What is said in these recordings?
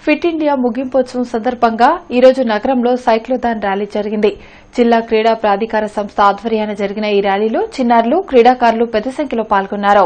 fit India ముగింపోత్సవం సందర్భంగా ఈరోజు నగరంలో సైక్లోథాన్ ర్యాలీ జరిగింది జిల్లా క్రీడా ప్రాధికార సంస్థ ఆధ్వర్యాన జరిగిన ఈ ర్యాలీలో చిన్నారులు క్రీడాకారులు పెద్ద సంఖ్యలో పాల్గొన్నారు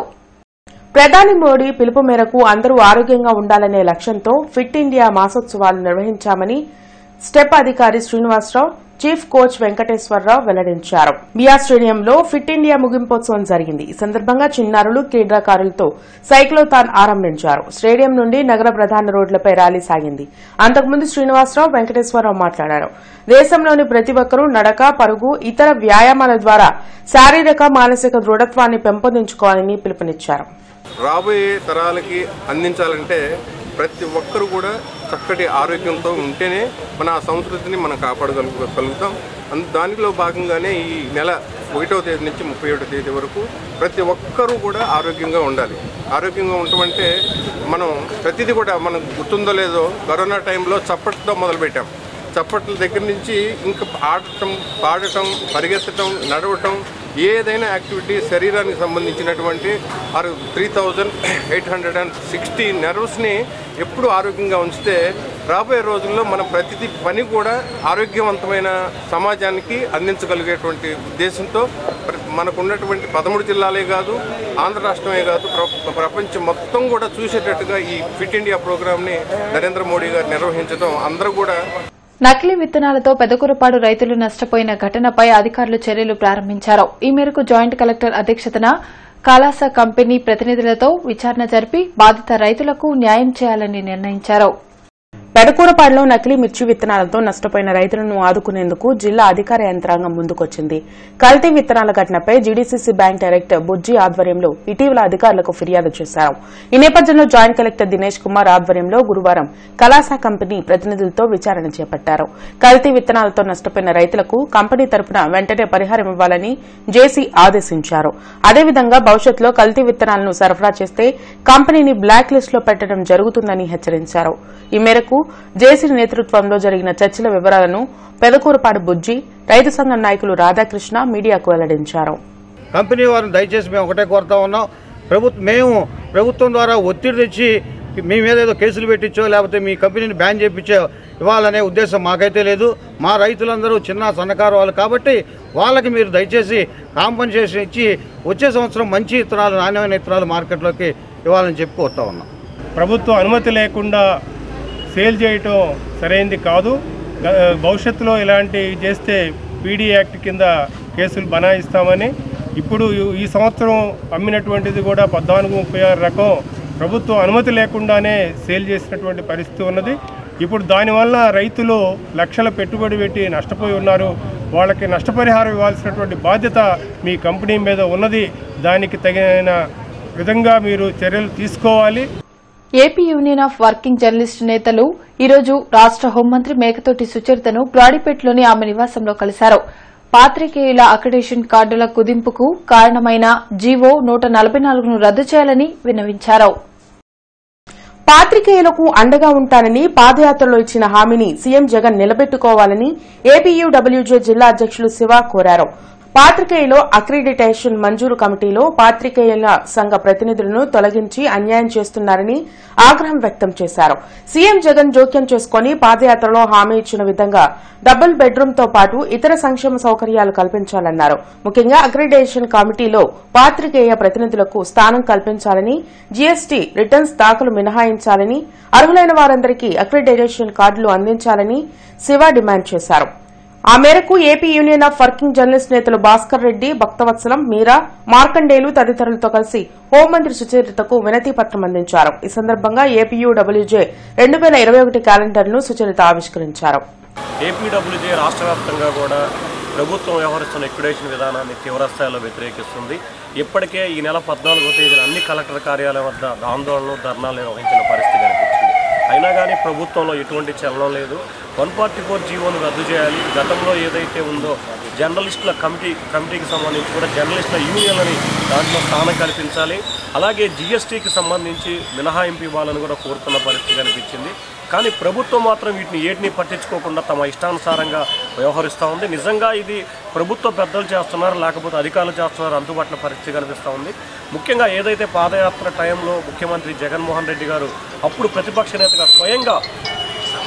ప్రధాని మోడీ పిలుపు మేరకు అందరూ ఆరోగ్యంగా ఉండాలనే లక్ష్యంతో ఫిట్ ఇండియా మాసోత్సవాలు నిర్వహించామని స్టెప్ అధికారి శ్రీనివాసరావు చీఫ్ కోచ్ వెంకటేశ్వరరావు వెల్లడించారు బియా స్టేడియంలో ఫిట్ ఇండియా ముగింపోత్సవం జరిగింది ఈ సందర్భంగా చిన్నారులు క్రీడాకారులతో సైక్లోథాన్ ఆరంభించారు స్టేడియం నుండి నగర ప్రధాన రోడ్లపై ర్యాలీ సాగింది అంతకుముందు శ్రీనివాసరావు వెంకటేశ్వరరావు మాట్లాడారు దేశంలోని ప్రతి ఒక్కరూ నడక పరుగు ఇతర వ్యాయామాల ద్వారా శారీరక మానసిక దృఢత్వాన్ని పెంపొందించుకోవాలని పిలుపునిచ్చారు రాబోయే తరాలకి అందించాలంటే ప్రతి ఒక్కరు కూడా చక్కటి ఆరోగ్యంతో ఉంటేనే మన ఆ సంస్కృతిని మనం కాపాడగలుగు కలుగుతాం అన్- దానిలో భాగంగానే ఈ నెల ఒకటవ తేదీ నుంచి ముప్పై ఏడవ తేదీ వరకు ప్రతి ఒక్కరూ కూడా ఆరోగ్యంగా ఉండాలి ఆరోగ్యంగా ఉండటమంటే మనం ప్రతిదీ కూడా మనకు గుర్తుందో లేదో కరోనా టైంలో చప్పట్లతో మొదలుపెట్టాం చప్పట్ల దగ్గర నుంచి ఇంకా ఆడటం పాడటం పరిగెత్తటం నడవటం ఏదైనా యాక్టివిటీ శరీరానికి సంబంధించినటువంటి ఆరు three thousand eight hundred and sixty నెర్వ్స్ని ఎప్పుడు ఆరోగ్యంగా ఉంచితే రాబోయే రోజుల్లో మనం ప్రతిదీ పని కూడా ఆరోగ్యవంతమైన సమాజానికి అందించగలిగేటువంటి ఉద్దేశంతో ప్ర- మనకు ఉన్నటువంటి పదమూడు జిల్లాలే కాదు ఆంధ్ర రాష్ట్రమే కాదు ప్ర- ప్రపంచం మొత్తం కూడా చూసేటట్టుగా ఈ ఫిట్ ఇండియా ప్రోగ్రామ్ని నరేంద్ర మోడీ గారు నిర్వహించడం అందరూ కూడా నకిలీ విత్తనాలతో పెదకూరపాడు రైతులు నష్టపోయిన ఘటనపై అధికారులు చర్యలు ప్రారంభించారు ఈ మేరకు జాయింట్ కలెక్టర్ అధ్యక్షతన కలాస కంపెనీ ప్రతినిధులతో విచారణ జరిపి బాధిత రైతులకు న్యాయం చేయాలని నిర్ణయించారు పెడకూరపాడులో నకిలీ మిర్చి విత్తనాలతో నష్టపోయిన రైతులను ఆదుకునేందుకు జిల్లా అధికార యంత్రాంగం ముందుకొచ్చింది కల్తీ విత్తనాల ఘటనపై జీడీసీసీ బ్యాంక్ డైరెక్టర్ బుజ్జి ఆధ్వర్యంలో ఇటీవల అధికారులకు ఫిర్యాదు చేశారు ఈ నేపథ్యంలో జాయింట్ కలెక్టర్ దినేష్ కుమార్ ఆధ్వర్యంలో గురువారం కలాసా కంపెనీ ప్రతినిధులతో విచారణ చేపట్టారు కల్తీ విత్తనాలతో నష్టపోయిన రైతులకు కంపెనీ తరపున వెంటనే పరిహారం ఇవ్వాలని జేసీ ఆదేశించారు అదేవిధంగా భవిష్యత్తులో కల్తీ విత్తనాలను సరఫరా చేస్తే కంపెనీని బ్లాక్ లిస్ట్ లో పెట్టడం జరుగుతుందని హెచ్చరించారు ఈ మేరకు జేసీ నేతృత్వంలో జరిగిన చర్చల వివరాలను పెదకూరపాడు బుజ్జి రైతు సంఘం నాయకులు రాధాకృష్ణ మీడియాకు వెల్లడించారు కంపెనీ వారిని దయచేసి మేము ఒకటే కోరుతా ఉన్నాం ప్రభుత్వం మేము ప్రభుత్వం ద్వారా ఒత్తిడి తెచ్చి మీ మీద ఏదో కేసులు పెట్టించో లేకపోతే మీ కంపెనీని బ్యాన్ చేయించో ఇవ్వాలనే ఉద్దేశం మాకైతే లేదు మా రైతులందరూ చిన్న సన్నకారు వాళ్ళు కాబట్టి వాళ్ళకి మీరు దయచేసి కాంపన్సేషన్ ఇచ్చి వచ్చే సంవత్సరం మంచి విత్తనాలు నాణ్యమైన విత్తనాలు మార్కెట్లోకి ఇవ్వాలని చెప్పి కోరుతా ఉన్నాం ప్రభుత్వ అనుమతి లేకుండా సేల్ చేయటం సరైంది కాదు గ- భవిష్యత్తులో ఇలాంటివి చేస్తే పీడీ యాక్ట్ కింద కేసులు బనాయిస్తామని ఇప్పుడు ఈ- ఈ సంవత్సరం అమ్మినటువంటిది కూడా పద్నాలుగు ముప్పై ఆరు రకం ప్రభుత్వం అనుమతి లేకుండానే సేల్ చేసినటువంటి పరిస్థితి ఉన్నది ఇప్పుడు దానివల్ల రైతులు లక్షల పెట్టుబడి పెట్టి నష్టపోయి ఉన్నారు వాళ్ళకి నష్టపరిహారం ఇవ్వాల్సినటువంటి బాధ్యత మీ కంపెనీ మీద ఉన్నది దానికి తగిన విధంగా మీరు చర్యలు తీసుకోవాలి AP union of working journalist నేతలు ఈరోజు రాష్ట హోంమంత్రి మేకతోటి సుచరితను బ్రాడీపేటలోని ఆమె నివాసంలో కలిశారు పాత్రికేయుల అక్రిడేషన్ కార్డుల కుదింపుకు కారణమైన జీవో నూట నలభై నాలుగును రద్దు చేయాలని విన్నవించారు పాత్రికేయులకు అండగా ఉంటానని పాదయాత్రలో ఇచ్చిన హామీని సీఎం జగన్ నిలబెట్టుకోవాలని ఏపీయూడబ్ల్యూజే జిల్లా అధ్యక్షులు శివ కోరారు పాత్రికేయులు అక్రిడిటేషన్ మంజూరు కమిటీలో పాత్రికేయుల సంఘ ప్రతినిధులను తొలగించి అన్యాయం చేస్తున్నారని ఆగ్రహం వ్యక్తం చేశారు సీఎం జగన్ జోక్యం చేసుకుని పాదయాత్రలో హామీ ఇచ్చిన విధంగా డబుల్ బెడ్రూమ్ తో పాటు ఇతర సంక్షేమ సౌకర్యాలు కల్పించాలన్నారు ముఖ్యంగా అక్రిడేషన్ కమిటీలో పాత్రికేయ ప్రతినిధులకు స్థానం కల్పించాలని జీఎస్టీ రిటర్న్స్ దాఖలు మినహాయించాలని అర్హులైన వారందరికీ అక్రిడేషన్ కార్డులు అందించాలని శివ డిమాండ్ చేశారు ఆ మేరకు AP union of working journalist నేతలు భాస్కర్ రెడ్డి భక్తవత్సలం మీరా మార్కండేలు తదితరులతో కలిసి హోంమంత్రి సుచరితకు వినతి పత్రం అందించారు ఈ సందర్భంగా ఏపీయూడబ్ల్యూజే రెండు వేల ఇరవై ఒకటి క్యాలెండర్ను సుచరిత ఆవిష్కరించారు ఏపీడబ్ల్యూజే రాష్ట్ర వ్యాప్తంగా కూడా ప్రభుత్వం వ్యవహరిస్తున్న ఎక్విడేషన్ విధానాన్ని తీవ్రస్థాయిలో వ్యతిరేకిస్తుంది ఇప్పటికే ఈ నెల పద్నాలుగో తేదీన అన్ని కలెక్టర్ కార్యాలయం వద్ద ఆందోళనలు ధర్నాలు నిర్వహించిన పరిస్థితి కనిపించింది అయినా కానీ ప్రభుత్వంలో ఎటువంటి చలనం లేదు వన్ ఫార్టీ ఫోర్ జీవోను రద్దు చేయాలి గతంలో ఏదైతే ఉందో జర్నలిస్టుల కమిటీ కమిటీకి సంబంధించి కూడా జర్నలిస్టుల యూనియన్లని దాంట్లో స్థానం కల్పించాలి అలాగే జిఎస్టీకి సంబంధించి మినహాయింపు ఇవ్వాలని కూడా కోరుతున్న పరిస్థితి కనిపించింది కానీ ప్రభుత్వం మాత్రం వీటిని ఏటిని పట్టించుకోకుండా తమ ఇష్టానుసారంగా వ్యవహరిస్తూ ఉంది నిజంగా ఇది ప్రభుత్వ పెద్దలు చేస్తున్నారు లేకపోతే అధికారులు చేస్తున్నారు అందుబాటులో పరిస్థితి కనిపిస్తూ ఉంది ముఖ్యంగా ఏదైతే పాదయాత్ర టైంలో ముఖ్యమంత్రి జగన్మోహన్ రెడ్డి గారు అప్పుడు ప్రతిపక్ష నేతగా స్వయంగా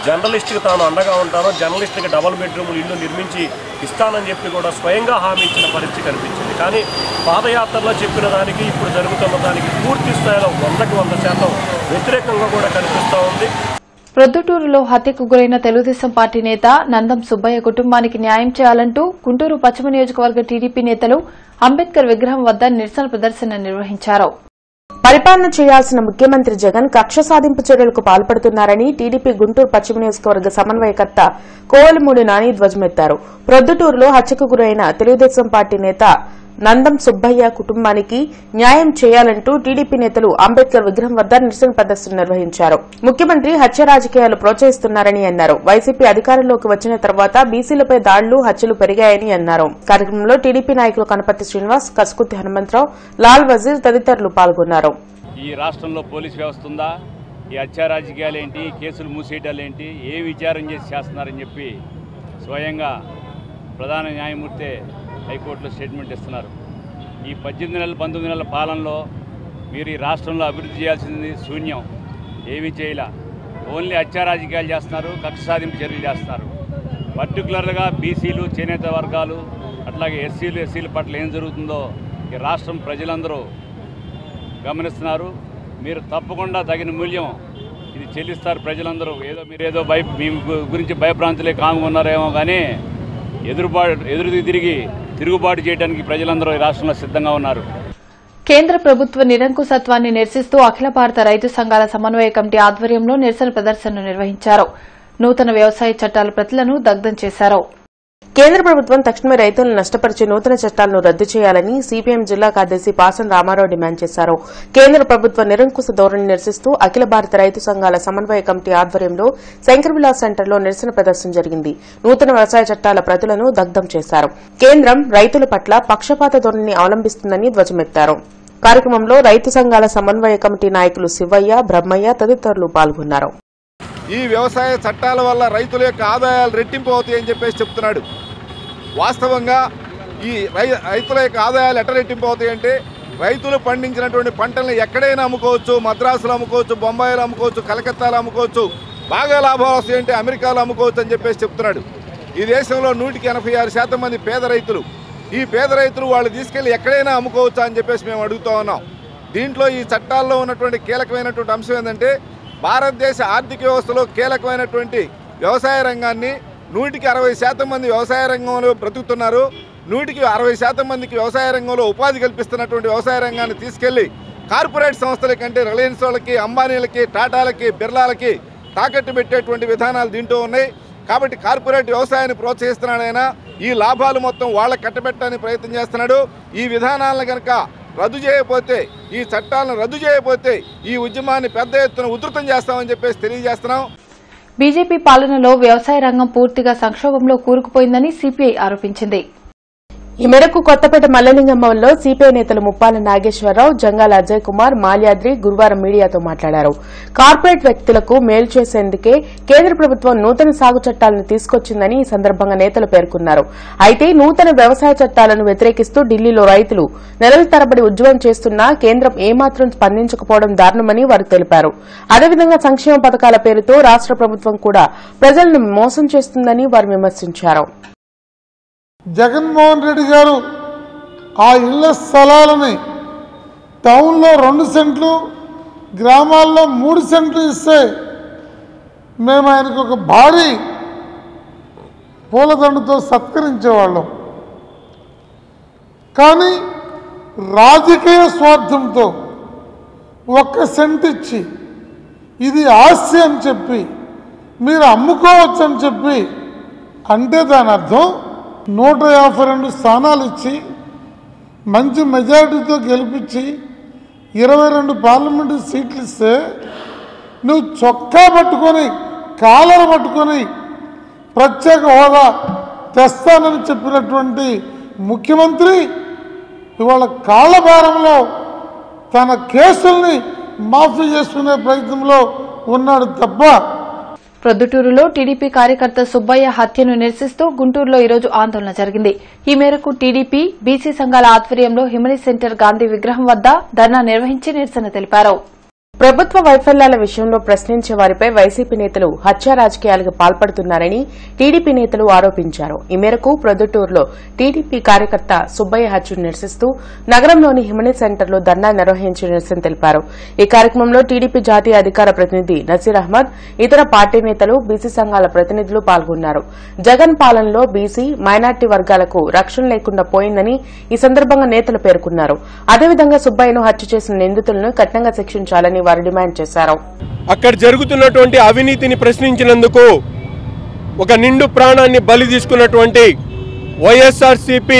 జర్నలిస్ట్కి తాను అండగా ఉంటాను జర్నలిస్ట్కి డబుల్ బెడ్రూమ్లు ఇల్లు నిర్మించి ఇస్తానని చెప్పి కూడా స్వయంగా హామీ ఇచ్చిన పరిస్థితి కనిపించింది కానీ పాదయాత్రలో చెప్పిన దానికి ఇప్పుడు జరుగుతున్న దానికి పూర్తి స్థాయిలో వందకి వంద శాతం వ్యతిరేకంగా కూడా కనిపిస్తూ ఉంది ప్రొద్దుటూరులో హత్యకు గురైన తెలుగుదేశం పార్టీ నేత నందం సుబ్బయ్య కుటుంబానికి న్యాయం చేయాలంటూ గుంటూరు పశ్చిమ నియోజకవర్గ టీడీపీ నేతలు అంబేద్కర్ విగ్రహం వద్ద నిరసన ప్రదర్శన నిర్వహించారు పరిపాలన చేయాల్సిన ముఖ్యమంత్రి జగన్ కక్ష సాధింపు చర్యలకు పాల్పడుతున్నారని టీడీపీ గుంటూరు పశ్చిమ నియోజకవర్గ సమన్వయకర్త కోవలమూడి నాని ధ్వజమెత్తారు ప్రొద్దుటూరులో హత్యకు గురైన తెలుగుదేశం పార్టీ నేత నందం సుబ్బయ్య కుటుంబానికి న్యాయం చేయాలంటూ టీడీపీ నేతలు అంబేద్కర్ విగ్రహం వద్ద నిరసన ప్రదర్శన నిర్వహించారు ముఖ్యమంత్రి హత్య రాజకీయాలు ప్రోత్సహిస్తున్నారని అన్నారు వైసీపీ అధికారంలోకి వచ్చిన తర్వాత బీసీలపై దాడులు హత్యలు పెరిగాయని అన్నారు కార్యక్రమంలో టీడీపీ నాయకులు కనపర్తి శ్రీనివాస్ కసుకుతి హనుమంతరావు లాల్ వజీర్ తదితరులు పాల్గొన్నారు ఈ రాష్ట్రంలో పోలీస్ వ్యవస్థ ఉందా ఈ హత్యా రాజకీయాలు ఏంటి కేసులు మూసేయటాలు ఏంటి ఏ విచారం చేసి చేస్తున్నారని చెప్పి స్వయంగా ప్రధాన న్యాయమూర్తి హైకోర్టులో స్టేట్మెంట్ ఇస్తున్నారు ఈ పద్దెనిమిది నెలల పంతొమ్మిది నెలల పాలనలో మీరు ఈ రాష్ట్రంలో అభివృద్ధి చేయాల్సింది శూన్యం ఏమీ చేయలే ఓన్లీ హత్యా రాజకీయాలు చేస్తున్నారు కక్ష సాధింపు చర్యలు చేస్తున్నారు పర్టికులర్గా బీసీలు చేనేత వర్గాలు అట్లాగే ఎస్సీలు ఎస్సీల పట్ల ఏం జరుగుతుందో ఈ రాష్ట్రం ప్రజలందరూ గమనిస్తున్నారు మీరు తప్పకుండా తగిన మూల్యం ఇది చెల్లిస్తారు ప్రజలందరూ ఏదో మీరు ఏదో భయ మీ గు- గురించి భయభ్రాంతులే కాంగు ఉన్నారేమో కానీ ఎదురుబాటు ఎదురు తిరిగి తిరుగుబాటు చేయడానికి ప్రజలందరూ ఈ రాష్ట్రంలో సిద్ధంగా ఉన్నారు కేంద్ర ప్రభుత్వ నిరంకుశత్వాన్ని నిరసిస్తూ అఖిల భారత రైతు సంఘాల సమన్వయ కమిటీ ఆధ్వర్యంలో నిరసన ప్రదర్శనను నిర్వహించారు నూతన వ్యవసాయ చట్టాల ప్రతులను దగ్ధం చేశారు కేంద్ర ప్రభుత్వం తక్షణమే రైతులను నష్టపరిచే నూతన చట్టాలను రద్దు చేయాలని సిపిఎం జిల్లా కార్యదర్శి పాసం రామారావు డిమాండ్ చేశారు కేంద్ర ప్రభుత్వ నిరంకుశ ధోరణి నిరసిస్తూ అఖిల భారత రైతు సంఘాల సమన్వయ కమిటీ ఆధ్వర్యంలో శంకర్ విలాస్ సెంటర్లో నిరసన ప్రదర్శన జరిగింది నూతన వ్యవసాయ చట్టాల ప్రతులను దగ్ధం చేశారు కేంద్రం రైతుల పట్ల పక్షపాత ధోరణిని అవలంబిస్తుందని ధ్వజమెత్తారు కార్యక్రమంలో రైతు సంఘాల సమన్వయ కమిటీ నాయకులు శివయ్య బ్రహ్మయ్య తదితరులు పాల్గొన్నారు ఈ వ్యవసాయ చట్టాల వల్ల రైతుల యొక్క ఆదాయాలు రెట్టింపు అవుతాయని చెప్పేసి చెప్తున్నాడు వాస్తవంగా ఈ రై రైతుల యొక్క ఆదాయాలు ఎట్ట రెట్టింపు అవుతాయంటే రైతులు పండించినటువంటి పంటల్ని ఎక్కడైనా అమ్ముకోవచ్చు మద్రాసులో అమ్ముకోవచ్చు బొంబాయిలో అమ్ముకోవచ్చు కలకత్తాలో అమ్ముకోవచ్చు బాగా లాభాలు వస్తాయంటే అమెరికాలో అమ్ముకోవచ్చు అని చెప్పేసి చెప్తున్నాడు ఈ దేశంలో నూటికి ఎనభై ఆరు శాతం మంది పేద రైతులు ఈ పేద రైతులు వాళ్ళు తీసుకెళ్లి ఎక్కడైనా అమ్ముకోవచ్చా అని చెప్పేసి మేము అడుగుతా ఉన్నాం దీంట్లో ఈ చట్టాల్లో ఉన్నటువంటి కీలకమైనటువంటి అంశం ఏంటంటే భారతదేశ ఆర్థిక వ్యవస్థలో కీలకమైనటువంటి వ్యవసాయ రంగాన్ని నూటికి అరవై శాతం మంది వ్యవసాయ రంగంలో బ్రతుకుతున్నారు నూటికి అరవై శాతం మందికి వ్యవసాయ రంగంలో ఉపాధి కల్పిస్తున్నటువంటి వ్యవసాయ రంగాన్ని తీసుకెళ్లి కార్పొరేట్ సంస్థల కంటే రిలయన్స్ వాళ్ళకి అంబానీలకి టాటాలకి బిర్లాలకి తాకట్టు పెట్టేటువంటి విధానాలు దీంట్లో ఉన్నాయి కాబట్టి కార్పొరేట్ వ్యవసాయాన్ని ప్రోత్సహిస్తున్నాడు ఆయన ఈ లాభాలు మొత్తం వాళ్ళకి కట్టబెట్టడానికి ప్రయత్నం చేస్తున్నాడు ఈ విధానాలను కనుక రద్దు చేయకపోతే ఈ చట్టాలను రద్దు చేయకపోతే ఈ ఉద్యమాన్ని పెద్ద ఎత్తున ఉధృతం చేస్తామని చెప్పేసి తెలియజేస్తున్నాం బీజేపీ పాలనలో వ్యవసాయ రంగం పూర్తిగా సంక్షోభంలో కూరుకుపోయిందని సిపిఐ ఆరోపించింది ఈ మేరకు కొత్తపేట మల్లలింగంలో సిపిఐ నేతలు ముప్పాల నాగేశ్వరరావు జంగాల అజయ్ కుమార్ మాల్యాద్రి గురువారం మీడియాతో మాట్లాడారు కార్పొరేట్ వ్యక్తులకు మేలు చేసేందుకే కేంద్ర ప్రభుత్వం నూతన సాగు చట్టాలను తీసుకొచ్చిందని ఈ సందర్భంగా నేతలు పేర్కొన్నారు అయితే నూతన వ్యవసాయ చట్టాలను వ్యతిరేకిస్తూ ఢిల్లీలో రైతులు నెలల తరబడి ఉద్యమం చేస్తున్నా కేంద్రం ఏమాత్రం స్పందించకపోవడం దారుణమని వారు తెలిపారు అదేవిధంగా సంక్షేమ పథకాల పేరుతో రాష్ట ప్రభుత్వం కూడా ప్రజలను మోసం చేస్తుందని వారు విమర్శించారు జగన్మోహన్ రెడ్డి గారు ఆ ఇళ్ల స్థలాలని టౌన్లో రెండు సెంట్లు గ్రామాల్లో మూడు సెంట్లు ఇస్తే మేము ఆయనకు ఒక భారీ పూలదండతో సత్కరించేవాళ్ళం కానీ రాజకీయ స్వార్థంతో ఒక్క సెంట్ ఇచ్చి ఇది ఆస్తి అని చెప్పి మీరు అమ్ముకోవచ్చు అని చెప్పి అంటే దాని అర్థం నూట యాభై రెండు స్థానాలు ఇచ్చి మంచి మెజారిటీతో గెలిపించి ఇరవై రెండు పార్లమెంటు సీట్లు ఇస్తే నువ్వు చొక్కా పట్టుకొని కాలర్ పట్టుకొని ప్రత్యేక హోదా తెస్తానని చెప్పినటువంటి ముఖ్యమంత్రి ఇవాళ కాళ్ళభారంలో తన కేసుల్ని మాఫీ చేసుకునే ప్రయత్నంలో ఉన్నాడు తప్ప ప్రొద్దుటూరులో టీడీపీ కార్యకర్త సుబ్బయ్య హత్యను నిరసిస్తూ గుంటూరులో ఈరోజు ఆందోళన జరిగింది ఈ మేరకు టీడీపీ బీసీ సంఘాల ఆధ్వర్యంలో హిమనీ సెంటర్ గాంధీ విగ్రహం వద్ద ధర్నా నిర్వహించి నిరసన తెలిపారు ప్రభుత్వ వైఫల్యాల విషయంలో ప్రశ్నించే వారిపై వైసీపీ నేతలు హత్యా రాజకీయాలకు పాల్పడుతున్నారని టీడీపీ నేతలు ఆరోపించారు ఈ మేరకు ప్రొద్దుటూరులో టీడీపీ కార్యకర్త సుబ్బయ్య హత్యను నిరసిస్తూ నగరంలోని హిమని సెంటర్లో ధర్నా నిర్వహించి నిరసన తెలిపారు ఈ కార్యక్రమంలో టీడీపీ జాతీయ అధికార ప్రతినిధి నసీర్ అహ్మద్ ఇతర పార్టీ నేతలు బీసీ సంఘాల ప్రతినిధులు పాల్గొన్నారు జగన్ పాలనలో బీసీ మైనార్టీ వర్గాలకు రక్షణ లేకుండా పోయిందని ఈ సందర్భంగా నేతలు పేర్కొన్నారు అదేవిధంగా సుబ్బయ్యను హత్య చేసిన నిందితులను కఠినంగా శిక్షించాలని వారు డిమాండ్ చేశారు అక్కడ జరుగుతున్నటువంటి అవినీతిని ప్రశ్నించినందుకు ఒక నిండు ప్రాణాన్ని బలి తీసుకున్నటువంటి వైఎస్ఆర్సిపి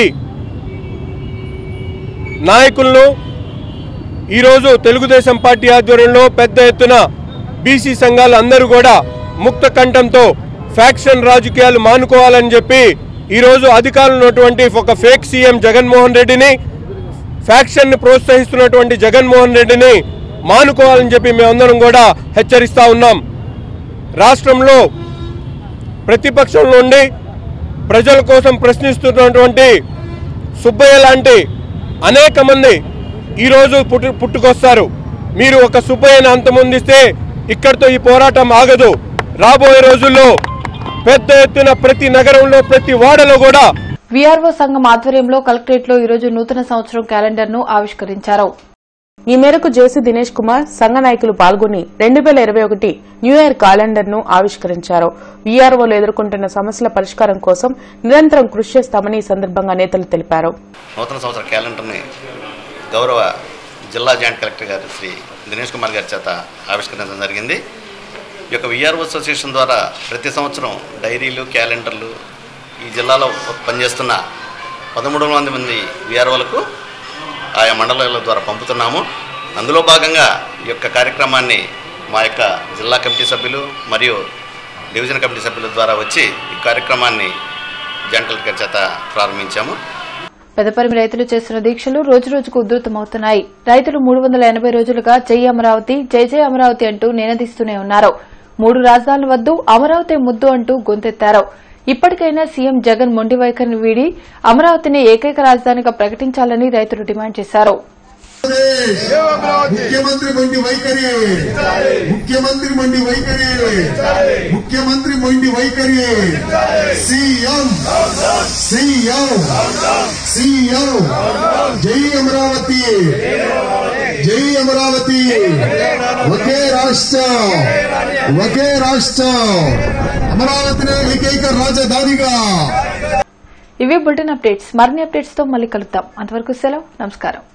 నాయకులను ఈరోజు తెలుగుదేశం పార్టీ ఆధ్వర్యంలో పెద్ద ఎత్తున బీసీ సంఘాలు అందరూ కూడా ముక్త కంఠంతో ఫ్యాక్షన్ రాజకీయాలు మానుకోవాలని చెప్పి ఈరోజు అధికారంలో ఉన్నటువంటి ఒక ఫేక్ సీఎం జగన్మోహన్ రెడ్డిని ఫ్యాక్షన్ని ప్రోత్సహిస్తున్నటువంటి జగన్మోహన్ రెడ్డిని మానుకోవాలని చెప్పి మేమందరం కూడా హెచ్చరిస్తా ఉన్నాం రాష్ట్రంలో ప్రతిపక్షంలో ఉండి ప్రజల కోసం ప్రశ్నిస్తున్నటువంటి సుబ్బయ్య లాంటి అనేక మంది ఈరోజు పుట్టు పుట్టుకొస్తారు మీరు ఒక సుబ్బయ్యను అంతమొందిస్తే ఇక్కడితో ఈ పోరాటం ఆగదు రాబోయే రోజుల్లో పెద్ద ఎత్తున ప్రతి నగరంలో ప్రతి వాడలో కూడా వీఆర్ఓ సంఘం ఆధ్వర్యంలో కలెక్టరేట్లో ఈరోజు నూతన సంవత్సరం క్యాలెండర్ ను ఆవిష్కరించారు ఈ మేరకు జేసీ దినేష్ కుమార్ సంఘ నాయకులు పాల్గొని రెండు వేల ఇరవై ఒకటి న్యూ ఇయర్ క్యాలెండర్ ను ఆవిష్కరించారు వీఆర్ఓలు ఎదుర్కొంటున్న సమస్యల పరిష్కారం కోసం నిరంతరం కృషి చేస్తామని ఈ సందర్భంగా నేతలు తెలిపారు నూతన సంవత్సర క్యాలెండర్ని గౌరవ జిల్లా జాయింట్ కలెక్టర్ గారు శ్రీ దినేష్ కుమార్ గారి చేత ఆవిష్కరించడం జరిగింది ఈ యొక్క విఆర్ఓ అసోసియేషన్ ద్వారా ప్రతి సంవత్సరం డైరీలు క్యాలెండర్లు ఈ జిల్లాలో పనిచేస్తున్న పదమూడు మంది మంది విఆర్ఓలకు ఆయా మండలాల ద్వారా పంపుతున్నాము అందులో భాగంగా ఈ యొక్క కార్యక్రమాన్ని మా యొక్క జిల్లా కమిటీ సభ్యులు మరియు డివిజన్ కమిటీ సభ్యుల ద్వారా వచ్చి ఈ కార్యక్రమాన్ని జాయింట్ కలెక్టర్ గారి చేత ప్రారంభించాము పెదపరిమి రైతులు చేస్తున్న దీక్షలు రోజు రోజుకు ఉధృతమవుతున్నాయి రైతులు మూడు వందల ఎనభై రోజులుగా జై అమరావతి జై జై అమరావతి అంటూ నినదిస్తూనే ఉన్నారు మూడు రాజధానుల వద్దు అమరావతి ముద్దు అంటూ గొంతెత్తారు ఇప్పటికైనా సీఎం జగన్ మొండి వైఖరిని వీడి అమరావతిని ఏకైక రాజధానిగా ప్రకటించాలని రైతులు డిమాండ్ చేశారు ముఖ్యమంత్రి మొండి వైఖరి ముఖ్యమంత్రి మొండి వైఖరి ముఖ్యమంత్రి మొండి వైఖరి సీఎం సీఎం సీఎం జై అమరావతి జై అమరావతి ఒకే రాష్ట్రం ఒకే రాష్ట్రం అమరావతినే ఏకైక రాజధానిగా ఇవి బులెటిన్ అప్డేట్స్ మరిన్ని అప్డేట్స్ తో మళ్ళీ కలుద్దాం అంతవరకు సెలవు నమస్కారం